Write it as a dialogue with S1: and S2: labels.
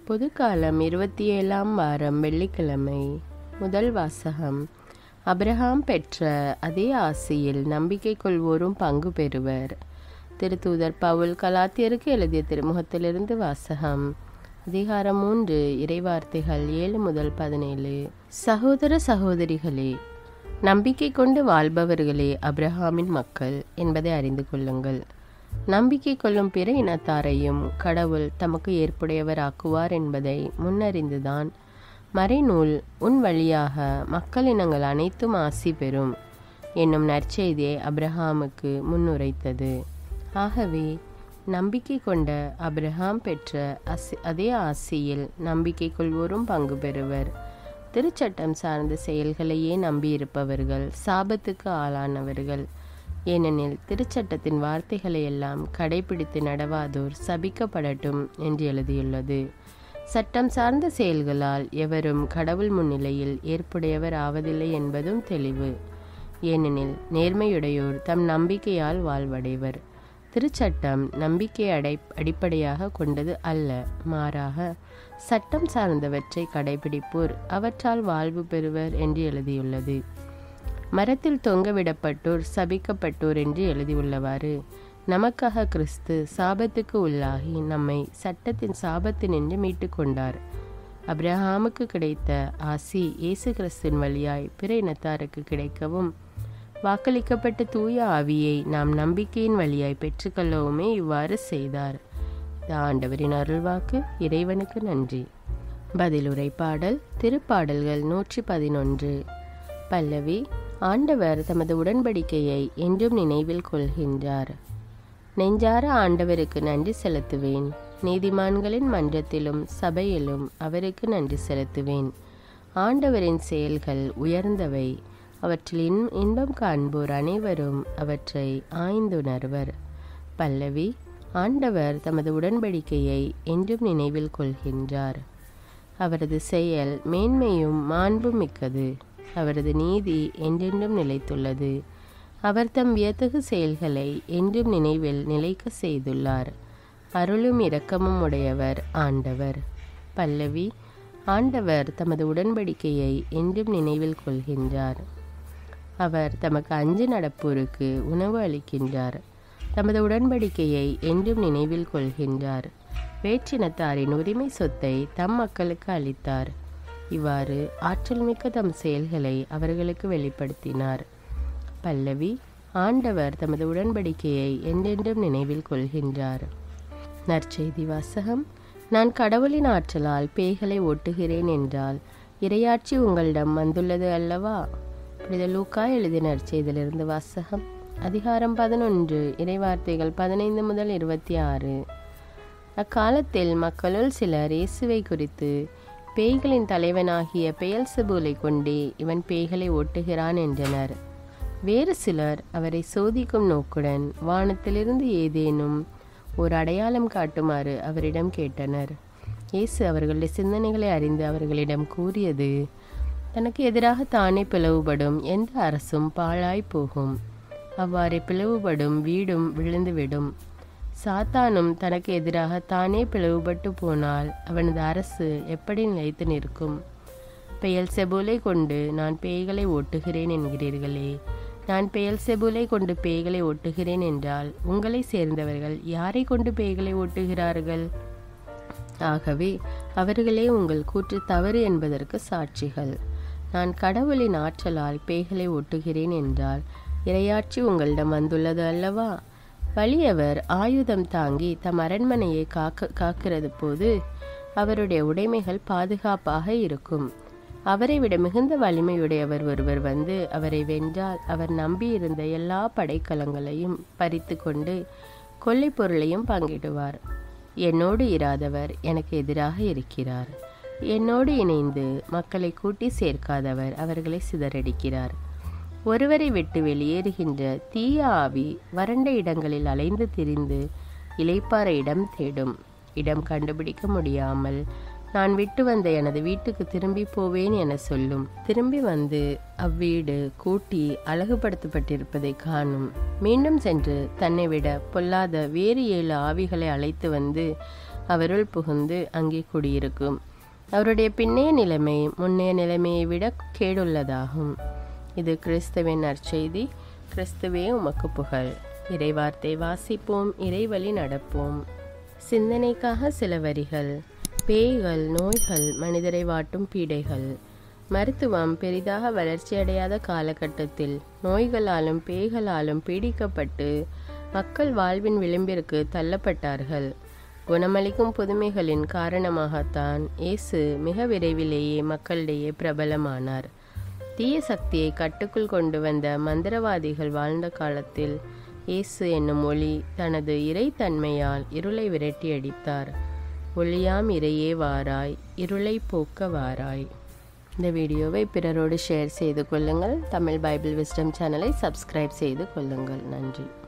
S1: பொதுக்காலம் இருபத்தி ஏழாம் வாரம் வெள்ளிக்கிழமை முதல் வாசகம் அபிரகாம் பெற்ற அதே ஆசியில் நம்பிக்கை கொள்வோரும் பங்கு பெறுவர் திருத்தூதர் பவுல் கலாத்தியருக்கு எழுதிய திருமுகத்திலிருந்து வாசகம் அதிகாரம் மூன்று இறைவார்த்தைகள் ஏழு முதல் பதினேழு சகோதர சகோதரிகளே நம்பிக்கை கொண்டு வாழ்பவர்களே அப்ரஹாமின் மக்கள் என்பதை அறிந்து கொள்ளுங்கள் நம்பிக்கை கொள்ளும் பிற இனத்தாரையும் கடவுள் தமக்கு ஏற்புடையவராக்குவார் என்பதை முன்னறிந்துதான் மறைநூல் உன் வழியாக மக்கள் இனங்கள் அனைத்தும் ஆசி பெறும் என்னும் நற்செய்தியை அப்ரஹாமுக்கு முன்னுரைத்தது ஆகவே நம்பிக்கை கொண்ட அப்ரஹாம் பெற்ற அசி அதே ஆசியில் நம்பிக்கை கொள்வோரும் பங்கு பெறுவர் திருச்சட்டம் சார்ந்த செயல்களையே நம்பியிருப்பவர்கள் சாபத்துக்கு ஆளானவர்கள் ஏனெனில் திருச்சட்டத்தின் வார்த்தைகளை எல்லாம் கடைபிடித்து நடவாதோர் சபிக்கப்படட்டும் என்று எழுதியுள்ளது சட்டம் சார்ந்த செயல்களால் எவரும் கடவுள் முன்னிலையில் ஏற்புடையவர் ஆவதில்லை என்பதும் தெளிவு ஏனெனில் நேர்மையுடையோர் தம் நம்பிக்கையால் வாழ்வடைவர் திருச்சட்டம் நம்பிக்கை அடை அடிப்படையாக கொண்டது அல்ல மாறாக சட்டம் சார்ந்தவற்றை கடைபிடிப்போர் அவற்றால் வாழ்வு பெறுவர் என்று எழுதியுள்ளது மரத்தில் தொங்கவிடப்பட்டோர் சபிக்கப்பட்டோர் என்று எழுதியுள்ளவாறு நமக்காக கிறிஸ்து சாபத்துக்கு உள்ளாகி நம்மை சட்டத்தின் சாபத்தினின்று மீட்டு கொண்டார் அப்ரஹாமுக்கு கிடைத்த ஆசி இயேசு கிறிஸ்துவின் வழியாய் பிற இனத்தாருக்கு கிடைக்கவும் வாக்களிக்கப்பட்ட தூய ஆவியை நாம் நம்பிக்கையின் வழியாய் பெற்றுக்கொள்ளவுமே இவ்வாறு செய்தார் இது ஆண்டவரின் அருள்வாக்கு இறைவனுக்கு நன்றி பதிலுரை பாடல் திருப்பாடல்கள் நூற்றி பதினொன்று பல்லவி ஆண்டவர் தமது உடன்படிக்கையை என்றும் நினைவில் கொள்கின்றார் நெஞ்சார ஆண்டவருக்கு நன்றி செலுத்துவேன் நீதிமான்களின் மன்றத்திலும் சபையிலும் அவருக்கு நன்றி செலுத்துவேன் ஆண்டவரின் செயல்கள் உயர்ந்தவை அவற்றில் இன் இன்பம் காண்போர் அனைவரும் அவற்றை ஆய்ந்துணர்வர் பல்லவி ஆண்டவர் தமது உடன்படிக்கையை என்றும் நினைவில் கொள்கின்றார் அவரது செயல் மேன்மையும் மாண்பும் மிக்கது அவரது நீதி என்றென்றும் நிலைத்துள்ளது அவர் தம் வியத்தகு செயல்களை என்றும் நினைவில் நிலைக்க செய்துள்ளார் அருளும் இரக்கமும் உடையவர் ஆண்டவர் பல்லவி ஆண்டவர் தமது உடன்படிக்கையை என்றும் நினைவில் கொள்கின்றார் அவர் தமக்கு அஞ்சு நடப்போருக்கு உணவு அளிக்கின்றார் தமது உடன்படிக்கையை என்றும் நினைவில் கொள்கின்றார் வேற்றினத்தாரின் உரிமை சொத்தை தம் மக்களுக்கு அளித்தார் இவ்வாறு ஆற்றல்மிக்க தம் செயல்களை அவர்களுக்கு வெளிப்படுத்தினார் பல்லவி ஆண்டவர் தமது உடன்படிக்கையை என்றென்றும் நினைவில் கொள்கின்றார் நற்செய்தி வாசகம் நான் கடவுளின் ஆற்றலால் பேய்களை ஓட்டுகிறேன் என்றால் இரையாட்சி உங்களிடம் வந்துள்ளது அல்லவா புனித லூக்கா எழுதிய நற்செய்தியிலிருந்து வாசகம் அதிகாரம் பதினொன்று இறைவார்த்தைகள் பதினைந்து முதல் இருபத்தி ஆறு அக்காலத்தில் மக்களுள் சிலர் இயேசுவை குறித்து பேய்களின் தலைவனாகிய பெயல் செபூலை கொண்டே இவன் பேய்களை ஓட்டுகிறான் என்றனர் வேறு சிலர் அவரை சோதிக்கும் நோக்குடன் வானத்திலிருந்து ஏதேனும் ஒரு அடையாளம் காட்டுமாறு அவரிடம் கேட்டனர் இயேசு அவர்களுடைய சிந்தனைகளை அறிந்து அவர்களிடம் கூறியது தனக்கு எதிராக தானே பிளவுபடும் எந்த அரசும் பாழாய் போகும் அவ்வாறு பிளவுபடும் வீடும் விழுந்துவிடும் சாத்தானும் தனக்கு எதிராக தானே பிளவுபட்டு போனால் அவனது அரசு எப்படி நிலைத்து நிற்கும் பெயல் செபுலை கொண்டு நான் பேய்களை ஓட்டுகிறேன் என்கிறீர்களே நான் பெயல் செபுலை கொண்டு பேய்களை ஓட்டுகிறேன் என்றால் உங்களை சேர்ந்தவர்கள் யாரை கொண்டு பேய்களை ஓட்டுகிறார்கள் ஆகவே அவர்களே உங்கள் கூற்று தவறு என்பதற்கு சாட்சிகள் நான் கடவுளின் ஆற்றலால் பேய்களை ஓட்டுகிறேன் என்றால் இரையாட்சி உங்களிடம் வந்துள்ளது அல்லவா வலியவர் ஆயுதம் தாங்கி தம் அரண்மனையை காக்க காக்கிறது போது அவருடைய உடைமைகள் பாதுகாப்பாக இருக்கும் அவரை விட மிகுந்த வலிமையுடையவர் ஒருவர் வந்து அவரை வென்றால் அவர் நம்பியிருந்த எல்லா படைக்கலங்களையும் பறித்து கொண்டு கொள்ளை பொருளையும் பங்கிடுவார் என்னோடு இராதவர் எனக்கு எதிராக இருக்கிறார் என்னோடு இணைந்து மக்களை கூட்டி சேர்க்காதவர் அவர்களை சிதறடிக்கிறார் ஒருவரை விட்டு வெளியேறுகின்ற தீய ஆவி வறண்ட இடங்களில் அலைந்து திரிந்து இலைப்பாற இடம் தேடும் இடம் கண்டுபிடிக்க முடியாமல் நான் விட்டு வந்த எனது வீட்டுக்கு திரும்பி போவேன் என சொல்லும் திரும்பி வந்து அவ்வீடு கூட்டி அழகுபடுத்தப்பட்டிருப்பதை காணும் மீண்டும் சென்று தன்னை விட பொல்லாத வேறு ஏழு ஆவிகளை அழைத்து வந்து அவருள் புகுந்து அங்கே குடியிருக்கும் அவருடைய பின்னைய நிலைமை முன்னைய நிலைமையை விட கேடுள்ளதாகும் இது கிறிஸ்துவின் நற்செய்தி கிறிஸ்துவே உமக்கு புகழ் இறைவார்த்தை வாசிப்போம் இறைவழி நடப்போம் சிந்தனைக்காக சில வரிகள் பேய்கள் நோய்கள் மனிதரை வாட்டும் பீடைகள் மருத்துவம் பெரிதாக வளர்ச்சியடையாத காலகட்டத்தில் நோய்களாலும் பேய்களாலும் பீடிக்கப்பட்டு மக்கள் வாழ்வின் விளிம்பிற்கு தள்ளப்பட்டார்கள் குணமளிக்கும் புதுமைகளின் காரணமாகத்தான் இயேசு மிக விரைவிலேயே மக்களிடையே பிரபலமானார் தீய சக்தியை கட்டுக்குள் கொண்டு வந்த மந்திரவாதிகள் வாழ்ந்த காலத்தில் இயேசு என்னும் ஒளி தனது இறைத்தன்மையால் இருளை விரட்டி அடித்தார் ஒளியாம் இறையே வாராய் இருளை போக்க வாராய் இந்த வீடியோவை பிறரோடு ஷேர் செய்து கொள்ளுங்கள் தமிழ் பைபிள் விஸ்டம் சேனலை சப்ஸ்கிரைப் செய்து கொள்ளுங்கள் நன்றி